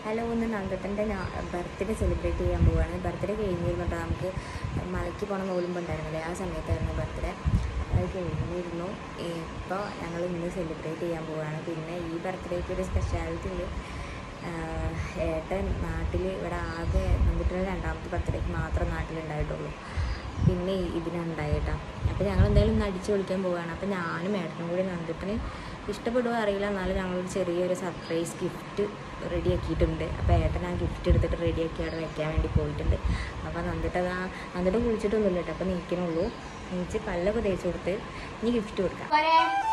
hello ഇന്ന് നന്ദത്തൻ്റെ birthday celebrate ചെയ്യാൻ പോവുകയാണ് ബർത്ത്ഡേ കഴിഞ്ഞിരുന്നു കേട്ടോ നമുക്ക് മലയ്ക്ക് പോകണ നോലുമ്പ് ഉണ്ടായിരുന്നില്ലേ ആ സമയത്തായിരുന്നു ബർത്ത്ഡേ അത് കഴിഞ്ഞിരുന്നു ഇപ്പോൾ ഞങ്ങൾ ഇന്ന് സെലിബ്രേറ്റ് ചെയ്യാൻ പോവുകയാണ് പിന്നെ ഈ ബർത്ത്ഡേക്ക് ഒരു സ്പെഷ്യാലിറ്റി ഉണ്ട് ആഹ് ഏട്ടൻ നാട്ടിൽ ഇവിടെ ആകെ നന്ദിട്ടിന് രണ്ടാമത്തെ ബർത്ത്ഡേക്ക് മാത്രം നാട്ടിലുണ്ടായിട്ടുള്ളൂ പിന്നെ ഇതിനുണ്ടായി കേട്ടോ അപ്പോൾ ഞങ്ങൾ എന്തായാലും ഇന്ന് അടിച്ച് പൊളിക്കാൻ പോവുകയാണ് അപ്പോൾ ഞാനും ഏട്ടനും കൂടി നന്ദിട്ടിന് ഇഷ്ടപ്പെടുമോ അറിയില്ല എന്നാലും ഞങ്ങളൊരു ചെറിയൊരു സർപ്രൈസ് ഗിഫ്റ്റ് റെഡിയാക്കിയിട്ടുണ്ട് അപ്പോൾ ഏട്ടൻ ആ ഗിഫ്റ്റ് എടുത്തിട്ട് റെഡിയാക്കി അവിടെ വെക്കാൻ വേണ്ടി പോയിട്ടുണ്ട് അപ്പോൾ നന്ദിട്ട് ആ നന്ദിട്ട് കുളിച്ചിട്ടൊന്നുമില്ല കേട്ടോ അപ്പോൾ നീക്കണുള്ളൂ നീച്ച് പല്ലൊക്കെ തേച്ച് കൊടുത്ത് ഇനി ഗിഫ്റ്റ് കൊടുക്കാം